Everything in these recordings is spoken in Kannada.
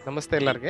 ನಮಸ್ತೆ ಎಲ್ಲರಿಗೆ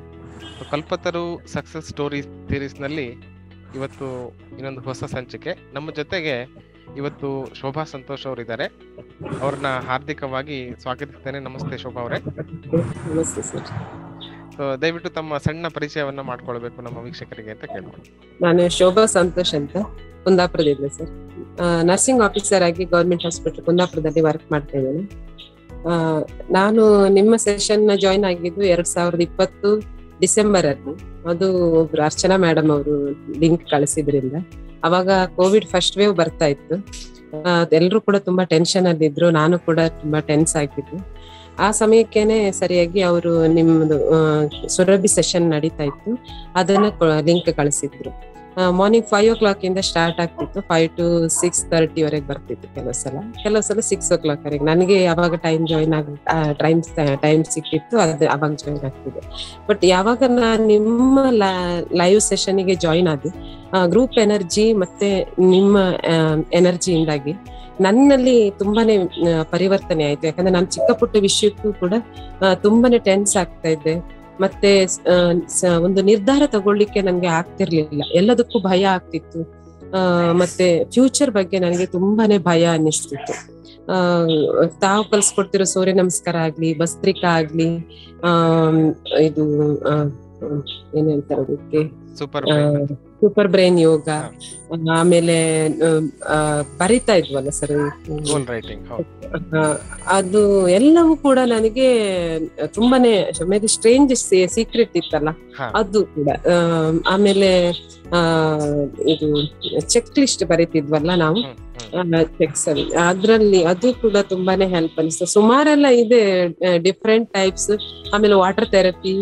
ಕಲ್ಪತರು ಸಕ್ಸಸ್ ಸ್ಟೋರಿ ನಲ್ಲಿ ಇವತ್ತು ಇನ್ನೊಂದು ಹೊಸ ಸಂಚಿಕೆ ನಮ್ಮ ಜೊತೆಗೆ ಇವತ್ತು ಶೋಭಾ ಸಂತೋಷ್ ಅವರಿದ್ದಾರೆ ಅವ್ರನ್ನ ಹಾರ್ದಿಕವಾಗಿ ಸ್ವಾಗತಿಸ್ತೇನೆ ನಮಸ್ತೆ ಶೋಭಾ ಅವರೇ ನಮಸ್ತೆ ಸರ್ ಸೊ ದಯವಿಟ್ಟು ತಮ್ಮ ಸಣ್ಣ ಪರಿಚಯವನ್ನ ಮಾಡ್ಕೊಳ್ಬೇಕು ನಮ್ಮ ವೀಕ್ಷಕರಿಗೆ ಅಂತ ಕೇಳ್ಬೋದು ನಾನು ಶೋಭಾ ಸಂತೋಷ್ ಅಂತ ಕುಂದಾಪುರದಿಂದ ಸರ್ ನರ್ಸಿಂಗ್ ಆಫೀಸರ್ ಆಗಿ ಗೌರ್ಮೆಂಟ್ ಹಾಸ್ಪಿಟಲ್ ಕುಂದಾಪುರದಲ್ಲಿ ವರ್ಕ್ ಮಾಡ್ತಾ ಇದ್ದೇನೆ ಆ, ನಾನು ನಿಮ್ಮ ಸೆಷನ್ ಜಾಯಿನ್ ಆಗಿದ್ದು ಎರಡ್ ಸಾವಿರದ ಇಪ್ಪತ್ತು ಡಿಸೆಂಬರ್ ಅಲ್ಲಿ ಅದು ಒಬ್ರು ಅರ್ಚನಾ ಮೇಡಮ್ ಅವರು ಲಿಂಕ್ ಕಳಿಸಿದ್ರಿಂದ ಅವಾಗ ಕೋವಿಡ್ ಫಸ್ಟ್ ವೇವ್ ಬರ್ತಾ ಇತ್ತು ಎಲ್ಲರೂ ಕೂಡ ತುಂಬಾ ಟೆನ್ಷನ್ ಅಲ್ಲಿ ಇದ್ರು ನಾನು ಕೂಡ ತುಂಬಾ ಟೆನ್ಸ್ ಆಗಿದ್ದು ಆ ಸಮಯಕ್ಕೇನೆ ಸರಿಯಾಗಿ ಅವರು ನಿಮ್ಮದು ಆ, ಸುರಭಿ ಸೆಷನ್ ನಡೀತಾ ಇತ್ತು ಅದನ್ನ ಲಿಂಕ್ ಕಳಿಸಿದ್ರು ಮಾರ್ನಿಂಗ್ ಫೈವ್ ಓ ಕ್ಲಾಕ್ ಇಂದ ಸ್ಟಾರ್ಟ್ ಆಗ್ತಿತ್ತು ಫೈವ್ ಟು ಸಿಕ್ಸ್ ತರ್ಟಿ ವರೆಗೆ ಬರ್ತಿತ್ತು ಕೆಲವು ಸಲ ಕೆಲವು ಸಲ ಸಿಕ್ಸ್ ಓ ಕ್ಲಾಕ್ ವರೆಗೆ ನನಗೆ ಅವಾಗ ಟೈಮ್ ಜಾಯಿನ್ ಆಗ ಟೈಮ್ ಟೈಮ್ ಸಿಕ್ಕಿತ್ತು ಅದು ಅವಾಗ ಜಾಯಿನ್ ಆಗ್ತಿದೆ ಬಟ್ ಯಾವಾಗ ನಾನು ನಿಮ್ಮ ಲೈವ್ ಸೆಷನ್ಗೆ ಜಾಯಿನ್ ಆದೆ ಗ್ರೂಪ್ ಎನರ್ಜಿ ಮತ್ತೆ ನಿಮ್ಮ ಎನರ್ಜಿಯಿಂದಾಗಿ ನನ್ನಲ್ಲಿ ತುಂಬಾನೇ ಆ, ಪರಿವರ್ತನೆ ಆಯ್ತು ಯಾಕಂದ್ರೆ ನಾನು ಚಿಕ್ಕ ಪುಟ್ಟ ವಿಷಯಕ್ಕೂ ಕೂಡ ಆ, ತುಂಬಾನೇ ಟೆನ್ಸ್ ಆಗ್ತಾ ಇದ್ದೆ ಮತ್ತೆ ಆ, ಸ- ಒಂದು ನಿರ್ಧಾರ ತಗೊಳ್ಳಿಕ್ಕೆ ನನಗೆ ಆಗ್ತಿರ್ಲಿಲ್ಲ ಎಲ್ಲದಕ್ಕೂ ಭಯ ಆಗ್ತಿತ್ತು ಆ, ಮತ್ತೆ ಫ್ಯೂಚರ್ ಬಗ್ಗೆ ನನಗೆ ತುಂಬಾನೇ ಭಯ ಅನ್ನಿಸ್ತಿತ್ತು ಆ ತಾವು ಕಲ್ಸ್ಕೊಡ್ತಿರೋ ಸೂರ್ಯ ನಮಸ್ಕಾರ ಆಗ್ಲಿ ಭಸ್ತ್ರಿಕಾ ಆಗ್ಲಿ ಆ ಇದು ಆ, ಏನ್ ಹೇಳ್ತಾರೆ ಅದಕ್ಕೆ ಸೂಪರ್ ಸೂಪರ್ ಬ್ರೈನ್ ಯೋಗ ಆಮೇಲೆ ಆ, ಬರಿತಾ ಇದ್ವಲ್ಲ ಸರ್ ಗೋಲ್ ರೈಟಿಂಗ್ ಹೌದು ಆ, ಅದು ಎಲ್ಲವೂ ಕೂಡ ನನಗೆ ತುಂಬಾನೇ ಆಮೇಲೆ ಸ್ಟ್ರೇಂಜ್ ಸೀಕ್ರೆಟ್ ಇತ್ತಲ್ಲ ಹಾ. ಅದು ಕೂಡ ಆ, ಆಮೇಲೆ ಆ ಇದು ಚೆಕ್ ಲಿಸ್ಟ್ ಬರೀತಿದ್ವಲ್ಲ ನಾವು ಹ್ಮ್, ಹ್ಮ್. ಚೆಕ್ಸ್ ಅಲ್ಲಿ ಅದ್ರಲ್ಲಿ ಅದು ಕೂಡ ತುಂಬಾನೇ ಹೆಲ್ಪ್ ಅನಿಸ್ತು ಸುಮಾರೆಲ್ಲ ಇದೆ ಡಿಫ್ರೆಂಟ್ ಟೈಪ್ಸ್ ಆಮೇಲೆ ವಾಟರ್ ಥೆರಪಿ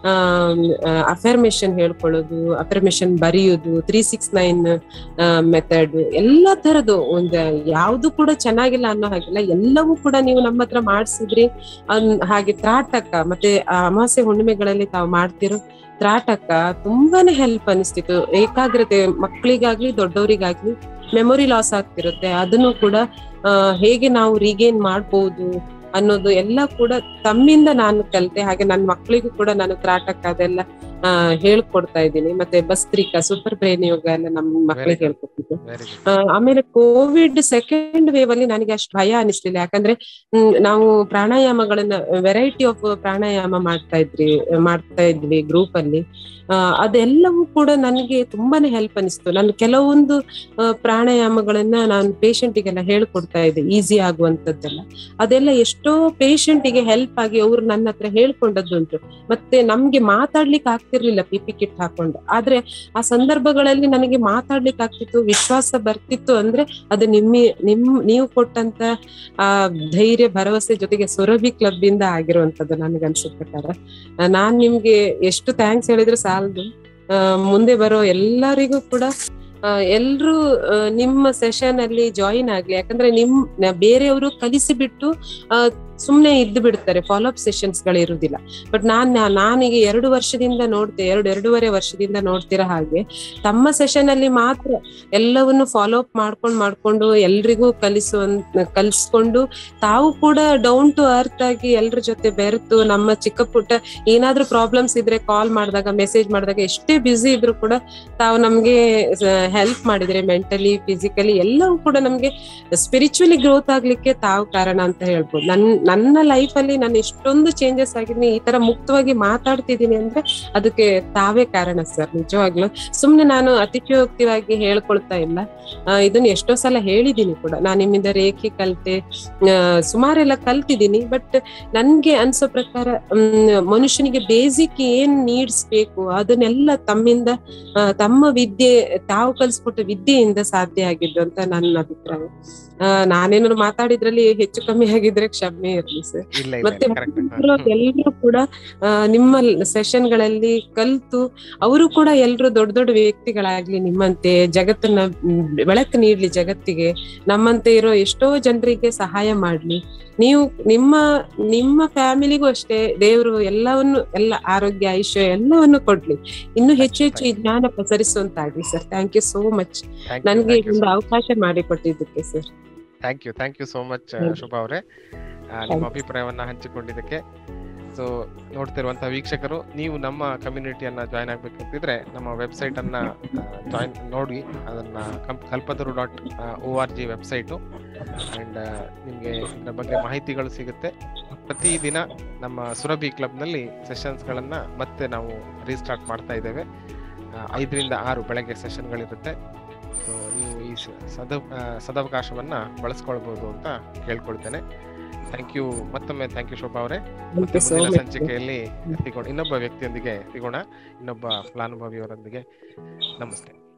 ಅಫರ್ಮೇಶನ್ ಹೇಳ್ಕೊಳ್ಳೋದು ಅಫರ್ಮೇಶನ್ ಬರೆಯೋದು ತ್ರೀ ಸಿಕ್ಸ್ ನೈನ್ ಮೆಥಡ್ ಎಲ್ಲಾ ತರದ್ದು ಒಂದು ಯಾವ್ದು ಕೂಡ ಚೆನ್ನಾಗಿಲ್ಲ ಅನ್ನೋ ಹಾಗಿಲ್ಲ ಎಲ್ಲವೂ ಕೂಡ ನೀವು ನಮ್ಮ ಹತ್ರ ಮಾಡಿಸಿದ್ರಿ ಅನ್- ಹಾಗೆ ತ್ರಾಟಕ ಮತ್ತೆ ಆ ಅಮಾವಾಸ್ಯೆ ಹುಣ್ಣಿಮೆಗಳಲ್ಲಿ ತಾವು ಮಾಡ್ತಿರೋ ತ್ರಾಟಕ ತುಂಬಾನೇ ಹೆಲ್ಪ್ ಅನಿಸ್ತಿತ್ತು ಏಕಾಗ್ರತೆ ಮಕ್ಕಳಿಗಾಗ್ಲಿ ದೊಡ್ಡವರಿಗಾಗ್ಲಿ ಮೆಮೊರಿ ಲಾಸ್ ಆಗ್ತಿರುತ್ತೆ ಅದನ್ನು ಕೂಡ ಆ, ಹೇಗೆ ನಾವು ರೀಗೇನ್ ಮಾಡ್ಬೋದು ಅನ್ನೋದು ಎಲ್ಲ ಕೂಡ ತಮ್ಮಿಂದ ನಾನು ಕಲಿತೆ ಹಾಗೆ ನನ್ನ ಮಕ್ಕಳಿಗೂ ಕೂಡ ನಾನು ತ್ರಾಟಕ ಅದೆಲ್ಲ ಆ, ಹೇಳ್ಕೊಡ್ತಾ ಇದ್ದೀನಿ ಮತ್ತೆ ಭಸ್ತ್ರಿಕಾ ಸೂಪರ್ ಬ್ರೈನ್ ಯೋಗ ಎಲ್ಲ ನಮ್ಮ ಮಕ್ಕಳಿಗೆ good. ಹೇಳ್ಕೊಟ್ಟಿದ್ದೆ ವೆರಿ ಗುಡ್ ಆ, ಆಮೇಲೆ ಕೋವಿಡ್ ಸೆಕೆಂಡ್ ವೇವ್ ಅಲ್ಲಿ ನನಗೆ ಅಷ್ಟು ಭಯ ಅನಿಸ್ಲಿಲ್ಲ ಯಾಕಂದ್ರೆ ಹ್ಮ್, ನಾವು ಪ್ರಾಣಾಯಾಮಗಳನ್ನ ವೆರೈಟಿ ಆಫ್ ಪ್ರಾಣಾಯಾಮ ಮಾಡ್ತಾ ಇದ್ರಿ ಮಾಡ್ತಾ ಇದ್ವಿ ಗ್ರೂಪ್ ಅಲ್ಲಿ ಆ, ಅದೆಲ್ಲವೂ ಕೂಡ ನನಗೆ ತುಂಬಾನೇ ಹೆಲ್ಪ್ ಅನಿಸ್ತು ನಾನು ಕೆಲವೊಂದು ಆ, ಪ್ರಾಣಾಯಾಮಗಳನ್ನ ನಾನು ಪೇಷಂಟಿಗೆಲ್ಲ ಹೇಳ್ಕೊಡ್ತಾ ಇದ್ದೆ ಈಸಿ ಆಗುವಂತದ್ದೆಲ್ಲ ಅದೆಲ್ಲ ಎಷ್ಟೋ ಪೇಷಂಟಿಗೆ ಹೆಲ್ಪ್ ಆಗಿ ಅವ್ರು ನನ್ನ ಹತ್ರ ಹೇಳ್ಕೊಂಡದ್ದುಂಟು ಮತ್ತೆ ನಮ್ಗೆ ಮಾತಾಡ್ಲಿಕ್ಕೆ ಆಗ್ತಿರ್ಲಿಲ್ಲ ಪಿ ಪಿ ಕಿಟ್ ಹಾಕೊಂಡು ಆದ್ರೆ ಆ ಸಂದರ್ಭಗಳಲ್ಲಿ ನನಗೆ ಮಾತಾಡ್ಲಿಕ್ಕೆ ಆಗ್ತಿತ್ತು ವಿಶ್ವಾಸ ಬರ್ತಿತ್ತು ಅಂದ್ರೆ ಅದು ನಿಮ್ಮ ನಿಮ್ ನೀವು ಕೊಟ್ಟಂತ ಆ ಧೈರ್ಯ ಭರವಸೆ ಜೊತೆಗೆ ಸುರಭಿ ಕ್ಲಬ್ ಇಂದ ಆಗಿರುವಂತದ್ದು ನನಗೆ ಅನ್ಸೋ ಪ್ರಕಾರ ಆ, ನಾನ್ ನಿಮ್ಗೆ ಎಷ್ಟು ಥ್ಯಾಂಕ್ಸ್ ಹೇಳಿದ್ರು ಸಾಲದು ಆ, ಮುಂದೆ ಬರೋ ಎಲ್ಲರಿಗೂ ಕೂಡ ಎಲ್ರು ನಿಮ್ಮ ಸೆಷನ್ ಅಲ್ಲಿ ಜಾಯಿನ್ ಆಗ್ಲಿ ಯಾಕಂದ್ರೆ ನಿಮ್ ನ- ಬೇರೆಯವರು ಕಲಿಸಿಬಿಟ್ಟು ಆ, ಸುಮ್ನೆ ಇದ್ದು ಬಿಡ್ತಾರೆ ಫಾಲೋ ಅಪ್ ಸೆಷನ್ಸ್ ಗಳಿರುವುದಿಲ್ಲ ಬಟ್ ನಾನ್ ನಾನೀಗ ಎರಡು ವರ್ಷದಿಂದ ನೋಡ್ತೆ ಎರಡು ಎರಡೂವರೆ ವರ್ಷದಿಂದ ನೋಡ್ತಿರೋ ಹಾಗೆ ತಮ್ಮ ಸೆಷನ್ ಅಲ್ಲಿ ಮಾತ್ರ ಎಲ್ಲವನ್ನು ಫಾಲೋ ಅಪ್ ಮಾಡ್ಕೊಂಡು ಮಾಡ್ಕೊಂಡು ಎಲ್ರಿಗೂ ಕಲಿಸುವಂತ ಕಲಿಸ್ಕೊಂಡು ತಾವು ಕೂಡ ಡೌನ್ ಟು ಅರ್ತ್ ಆಗಿ ಎಲ್ರ ಜೊತೆ ಬೆರೆತು ನಮ್ಮ ಚಿಕ್ಕ ಪುಟ್ಟ ಏನಾದ್ರೂ ಪ್ರಾಬ್ಲಮ್ಸ್ ಇದ್ರೆ ಕಾಲ್ ಮಾಡಿದಾಗ ಮೆಸೇಜ್ ಮಾಡಿದಾಗ ಎಷ್ಟೇ ಬ್ಯುಸಿ ಇದ್ರು ಕೂಡ ತಾವು ನಮ್ಗೆ ಹೆಲ್ಪ್ ಮಾಡಿದ್ರೆ ಮೆಂಟಲಿ ಫಿಸಿಕಲಿ ಎಲ್ಲವೂ ಕೂಡ ನಮ್ಗೆ ಸ್ಪಿರಿಚುವಲಿ ಗ್ರೋತ್ ಆಗ್ಲಿಕ್ಕೆ ತಾವು ಕಾರಣ ಅಂತ ಹೇಳ್ಬೋದು ನನ್ ನನ್ನ ಲೈಫ್ ಅಲ್ಲಿ ನಾನು ಎಷ್ಟೊಂದು ಚೇಂಜಸ್ ಆಗಿದ್ದೀನಿ ಈ ತರ ಮುಕ್ತವಾಗಿ ಮಾತಾಡ್ತಿದ್ದೀನಿ ಅಂದ್ರೆ ಅದಕ್ಕೆ ತಾವೇ ಕಾರಣ ಸರ್ ನಿಜವಾಗ್ಲು ಸುಮ್ನೆ ನಾನು ಅತಿಶಯೋಕ್ತಿಯಾಗಿ ಹೇಳ್ಕೊಳ್ತಾ ಇಲ್ಲ ಆ, ಇದನ್ನ ಎಷ್ಟೋ ಸಲ ಹೇಳಿದೀನಿ ಕೂಡ ನಾನು ನಿಮ್ಮಿಂದ ರೇಖೆ ಕಲ್ತೆ ಆ, ಸುಮಾರೆಲ್ಲ ಕಲ್ತಿದ್ದೀನಿ ಬಟ್ ನನ್ಗೆ ಅನ್ಸೋ ಪ್ರಕಾರ ಮ್, ಮನುಷ್ಯನಿಗೆ ಬೇಸಿಕ್ ಏನ್ ನೀಡ್ಸ್ ಬೇಕು ಅದನ್ನೆಲ್ಲ ತಮ್ಮಿಂದ ಆ, ತಮ್ಮ ವಿದ್ಯೆ ತಾವು ಕಲಿಸ್ಕೊಟ್ಟ ವಿದ್ಯೆಯಿಂದ ಸಾಧ್ಯ ಆಗಿದ್ದು ಅಂತ ನನ್ನ ಅಭಿಪ್ರಾಯ ಆ, ನಾನೇನಾದ್ರು ಮಾತಾಡಿದ್ರಲ್ಲಿ ಹೆಚ್ಚು ಕಮ್ಮಿ ಆಗಿದ್ರೆ ಕ್ಷಮೆ ಇರ್ಲಿ ಸರ್ ಇಲ್ಲ ಮತ್ತೆ ಇಲ್ಲ ಕರೆಕ್ಟ್ ಎಲ್ಲರೂ ಕೂಡ ಆ, ನಿಮ್ಮ ಸೆಷನ್ ಗಳಲ್ಲಿ ಕಲ್ತು ಅವರು ಕೂಡ ಎಲ್ರು ದೊಡ್ಡ ದೊಡ್ಡ ವ್ಯಕ್ತಿಗಳಾಗ್ಲಿ ನಿಮ್ಮಂತೆ ಜಗತ್ತನ್ನ ಮ್, ಬೆಳಕು ನೀಡ್ಲಿ ಜಗತ್ತಿಗೆ ನಮ್ಮಂತೆ ಇರೋ ಎಷ್ಟೋ ಜನರಿಗೆ ಸಹಾಯ ಮಾಡ್ಲಿ ನೀವು ನಿಮ್ಮ ನಿಮ್ಮ ಫ್ಯಾಮಿಲಿಗೂ ಅಷ್ಟೇ ದೇವರು ಎಲ್ಲವನ್ನು ಎಲ್ಲ ಆರೋಗ್ಯ ಐಶ್ವರ್ಯ ಎಲ್ಲವನ್ನು ಕೊಡ್ಲಿ ಇನ್ನು ಹೆಚ್ಚು ಹೆಚ್ಚು ಈ ಜ್ಞಾನ ಪಸರಿಸುವಂತಾಗ್ಲಿ sir thank you so much ನನ್ಗೆ ಒಂದು ಅವಕಾಶ ಮಾಡಿಕೊಟ್ಟಿದ್ದಕ್ಕೆ sir thank you thank you so much Thank you. Shubha ಅವರೇ ನಿಮ್ಮ Thank you. ಅಭಿಪ್ರಾಯವನ್ನ ಹಂಚಿಕೊಂಡಿದ್ದಕ್ಕೆ ಸೊ ನೋಡ್ತಿರುವಂತಹ ವೀಕ್ಷಕರು ನೀವು ನಮ್ಮ ಕಮ್ಯುನಿಟಿಯನ್ನ ಜಾಯ್ನ್ ಆಗ್ಬೇಕಂತಿದ್ರೆ ನಮ್ಮ ವೆಬ್ಸೈಟ್ ಅನ್ನ ಜಾಯಿನ್ ನೋಡಿ ಅದನ್ನ ಕಂ- Kalpataru dot O R G website and ನಿಮಗೆ ಇದರ ಬಗ್ಗೆ ಮಾಹಿತಿಗಳು ಸಿಗುತ್ತೆ ಪ್ರತಿದಿನ ನಮ್ಮ ಸುರಭಿ ಕ್ಲಬ್ನಲ್ಲಿ ಸೆಷನ್ಸ್ಗಳನ್ನ ಮತ್ತೆ ನಾವು ರೀಸ್ಟಾರ್ಟ್ ಮಾಡ್ತಾ ಇದ್ದೇವೆ ಆ, ಐದರಿಂದ ಆರು ಬೆಳಗ್ಗೆ ಸೆಷನ್ಗಳಿರುತ್ತೆ ಸೊ ನೀವು ಈ ಸ- ಸದ ಆ, ಸದವಕಾಶವನ್ನ ಬಳಸ್ಕೊಳ್ಬೋದು ಅಂತ ಕೇಳ್ಕೊಳ್ತೇನೆ ಥ್ಯಾಂಕ್ ಯು ಮತ್ತೊಮ್ಮೆ ಥ್ಯಾಂಕ್ ಯು ಶೋಭಾ ಅವರೇ Thank you so ಮುಂದಿನ much. ಸಂಚಿಕೆಯಲ್ಲಿ ಸಿಗೋಣ ಇನ್ನೊಬ್ಬ ವ್ಯಕ್ತಿಯೊಂದಿಗೆ ಸಿಗೋಣ ಇನ್ನೊಬ್ಬ ಫಲಾನುಭವಿಯವರೊಂದಿಗೆ ನಮಸ್ತೆ